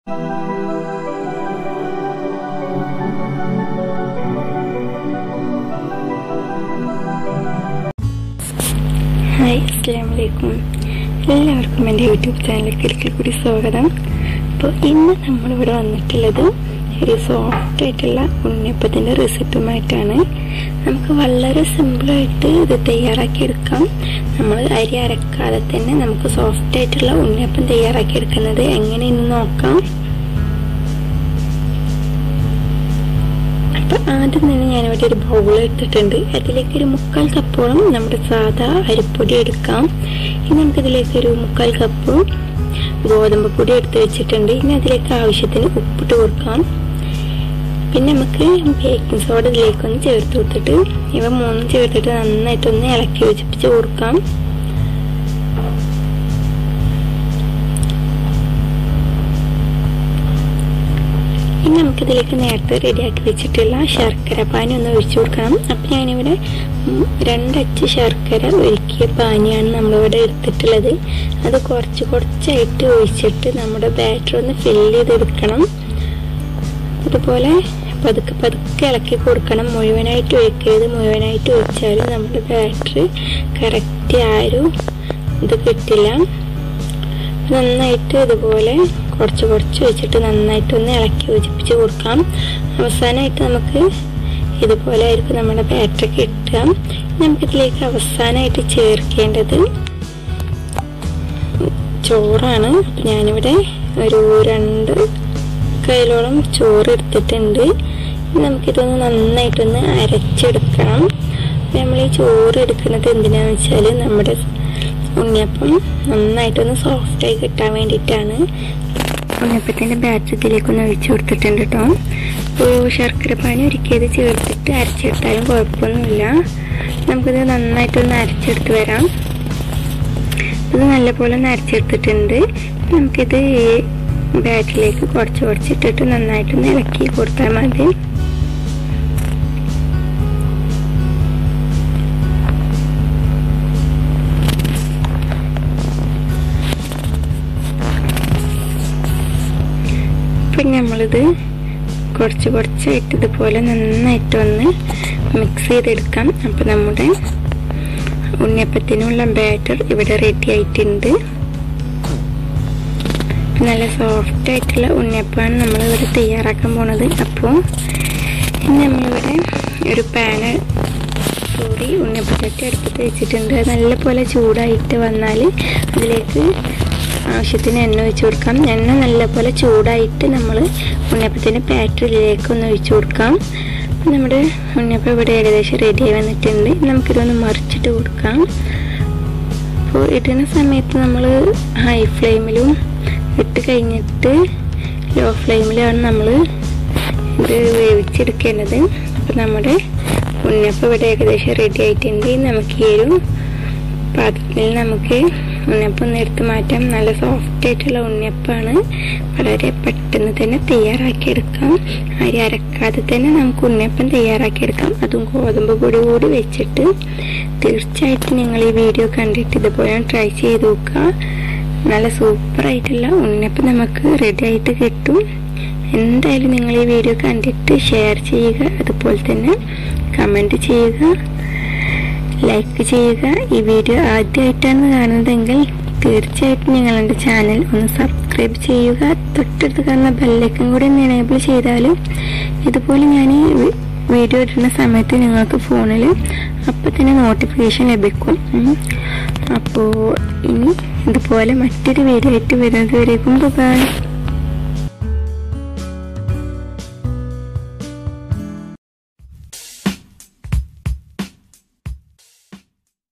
hi അസ്സാം വലൈക്കും എല്ലാവർക്കും എൻ്റെ യൂട്യൂബ് ചാനലിലേക്ക് ഒരിക്കൽ കൂടി സ്വാഗതം അപ്പോൾ ഇന്ന് നമ്മളിവിടെ വന്നിട്ടുള്ളത് ഒരു സോഫ്റ്റ് ആയിട്ടുള്ള ഉണ്ണിയപ്പത്തിൻ്റെ റെസിപ്പിയുമായിട്ടാണ് നമുക്ക് വളരെ സിമ്പിളായിട്ട് ഇത് തയ്യാറാക്കിയെടുക്കാം നമ്മൾ അരി അരക്കാതെ തന്നെ നമുക്ക് സോഫ്റ്റ് ആയിട്ടുള്ള ഉണ്ണിയപ്പം തയ്യാറാക്കിയെടുക്കുന്നത് എങ്ങനെയെന്ന് നോക്കാം അപ്പൊ ആദ്യം തന്നെ ഞാനിവിടെ ഒരു ബൗൾ എടുത്തിട്ടുണ്ട് അതിലേക്ക് ഒരു മുക്കാൽ കപ്പോളം നമ്മുടെ സാധാ അരിപ്പൊടി എടുക്കാം ഇനി നമുക്കിതിലേക്ക് ഒരു മുക്കാൽ കപ്പ് ഗോതമ്പ് പൊടി എടുത്ത് വെച്ചിട്ടുണ്ട് ഇനി അതിലേക്ക് ആവശ്യത്തിന് ഉപ്പിട്ട് കൊടുക്കാം പിന്നെ നമുക്ക് ബേക്കിംഗ് സോഡ ഇതിലേക്കൊന്ന് ചേർത്ത് കൊടുത്തിട്ട് ഇവ മൂന്നും ചേർത്തിട്ട് നന്നായിട്ടൊന്ന് ഇളക്കി യോജിപ്പിച്ച് കൊടുക്കാം ഇനി നമുക്കിതിലേക്ക് നേരത്തെ റെഡിയാക്കി വെച്ചിട്ടുള്ള ശർക്കര പാനി ഒന്ന് ഒഴിച്ചു കൊടുക്കണം അപ്പം ഞാനിവിടെ രണ്ടച്ച് ശർക്കര ഒരുക്കിയ പാനിയാണ് നമ്മളിവിടെ എടുത്തിട്ടുള്ളത് അത് കുറച്ച് കുറച്ചായിട്ട് ഒഴിച്ചിട്ട് നമ്മുടെ ബാറ്റർ ഒന്ന് ഫില്ല് ചെയ്തെടുക്കണം അതുപോലെ പതുക്കെ പതുക്കെ ഇളക്കി കൊടുക്കണം മുഴുവനായിട്ട് ഒഴിക്കരുത് മുഴുവനായിട്ട് ഒഴിച്ചാൽ നമ്മുടെ ബാറ്ററി കറക്റ്റ് ആ ഒരു ഇത് കിട്ടില്ല നന്നായിട്ട് ഇതുപോലെ കുറച്ച് കുറച്ച് വെച്ചിട്ട് നന്നായിട്ടൊന്ന് ഇളക്കി യോജിപ്പിച്ച് കൊടുക്കാം അവസാനമായിട്ട് നമുക്ക് ഇതുപോലെ ആയിരിക്കും നമ്മുടെ ബാറ്ററി കിട്ടുക നമുക്കിതിലേക്ക് അവസാനമായിട്ട് ചേർക്കേണ്ടത് ചോറാണ് അപ്പം ഞാനിവിടെ ഒരു രണ്ട് കയ്യിലോളം ചോറ് എടുത്തിട്ടുണ്ട് നമുക്കിതൊന്ന് നന്നായിട്ടൊന്ന് അരച്ചെടുക്കണം നമ്മൾ ഈ ചോറ് എടുക്കുന്നത് എന്തിനാന്ന് വെച്ചാൽ നമ്മുടെ ഉണ്ണിയപ്പം നന്നായിട്ടൊന്ന് സോഫ്റ്റായി കിട്ടാൻ വേണ്ടിയിട്ടാണ് ഉണ്ണിയപ്പത്തിൻ്റെ ബാറ്ററിയിലേക്കൊന്ന് ഒഴിച്ചു കൊടുത്തിട്ടുണ്ട് കേട്ടോ ഒരു ശർക്കര പാനി ഒരിക്കത് ചേർത്തിട്ട് അരച്ചെടുത്താലും കുഴപ്പമൊന്നുമില്ല നമുക്കിത് നന്നായിട്ടൊന്ന് അരച്ചെടുത്ത് വരാം ഇത് നല്ലപോലെ ഒന്ന് അരച്ചെടുത്തിട്ടുണ്ട് നമുക്കിത് ഈ ബാറ്ററിലേക്ക് കുറച്ച് കുറച്ചിട്ടിട്ട് നന്നായിട്ടൊന്ന് ഇളക്കി കൊടുത്താൽ മതി ഇപ്പം നമ്മളിത് കുറച്ച് കുറച്ചായിട്ട് ഇതുപോലെ നന്നായിട്ട് ഒന്ന് മിക്സ് ചെയ്തെടുക്കാം അപ്പം നമ്മുടെ ഉണ്ണിയപ്പത്തിനുള്ള ബാറ്റർ ഇവിടെ റെഡി ആയിട്ടുണ്ട് നല്ല സോഫ്റ്റ് ആയിട്ടുള്ള ഉണ്ണിയപ്പമാണ് നമ്മളിവിടെ തയ്യാറാക്കാൻ പോണത് അപ്പോൾ നമ്മളിവിടെ ഒരു പാന് സോറി ഉണ്ണിയപ്പച്ചട്ടി അടുപ്പത്ത് വെച്ചിട്ടുണ്ട് അത് നല്ലപോലെ ചൂടായിട്ട് വന്നാൽ അതിലേക്ക് ആവശ്യത്തിന് എണ്ണ ഒഴിച്ചു കൊടുക്കാം എണ്ണ നല്ലപോലെ ചൂടായിട്ട് നമ്മൾ ഉണ്ണിയപ്പത്തിൻ്റെ പാറ്ററിലേക്ക് ഒന്ന് ഒഴിച്ചു കൊടുക്കാം നമ്മുടെ ഉണ്ണിയപ്പം ഇവിടെ ഏകദേശം റെഡി ആയി വന്നിട്ടുണ്ട് നമുക്കിതൊന്ന് മറിച്ചിട്ട് കൊടുക്കാം അപ്പോൾ ഇടുന്ന സമയത്ത് നമ്മൾ ഹൈ ഫ്ലെയിമിലും ഇട്ട് കഴിഞ്ഞിട്ട് ലോ ഫ്ലെയിമിലാണ് നമ്മൾ ഇത് വേവിച്ചെടുക്കേണ്ടത് അപ്പോൾ നമ്മുടെ ഉണ്ണിയപ്പം ഇവിടെ ഏകദേശം റെഡി ആയിട്ടുണ്ട് നമുക്ക് ഈ ഒരു പാത്രത്തിൽ നമുക്ക് ഉണ്ണിയപ്പം ഒന്ന് എടുത്ത് മാറ്റാം നല്ല സോഫ്റ്റ് ആയിട്ടുള്ള ഉണ്ണിയപ്പമാണ് വളരെ പെട്ടെന്ന് തന്നെ തയ്യാറാക്കിയെടുക്കാം അരി അരക്കാതെ തന്നെ നമുക്ക് ഉണ്ണിയപ്പം തയ്യാറാക്കിയെടുക്കാം അതും ഗോതമ്പ് പൊടി കൂടി വെച്ചിട്ട് തീർച്ചയായിട്ടും നിങ്ങൾ ഈ വീഡിയോ കണ്ടിട്ട് ഇതുപോലെ ട്രൈ ചെയ്ത് നോക്കുക നല്ല സൂപ്പറായിട്ടുള്ള ഉണ്ണിയപ്പം നമുക്ക് റെഡി ആയിട്ട് കിട്ടും എന്തായാലും നിങ്ങൾ ഈ വീഡിയോ കണ്ടിട്ട് ഷെയർ ചെയ്യുക അതുപോലെ തന്നെ കമൻറ്റ് ചെയ്യുക ലൈക്ക് ചെയ്യുക ഈ വീഡിയോ ആദ്യമായിട്ടാണ് കാണുന്നതെങ്കിൽ തീർച്ചയായിട്ടും നിങ്ങൾ എൻ്റെ ചാനൽ ഒന്ന് സബ്സ്ക്രൈബ് ചെയ്യുക തൊട്ടടുത്ത് കാണുന്ന ബെല്ലൈക്കൻ കൂടി ഒന്ന് എനേബിൾ ചെയ്താൽ ഇതുപോലെ ഞാൻ വീഡിയോ ഇടുന്ന സമയത്ത് നിങ്ങൾക്ക് ഫോണിൽ അപ്പം തന്നെ നോട്ടിഫിക്കേഷൻ ലഭിക്കും അപ്പോൾ ഇനി ഇതുപോലെ മറ്റൊരു വീഡിയോ ആയിട്ട് വരുന്നത് വരേക്കും ബൈ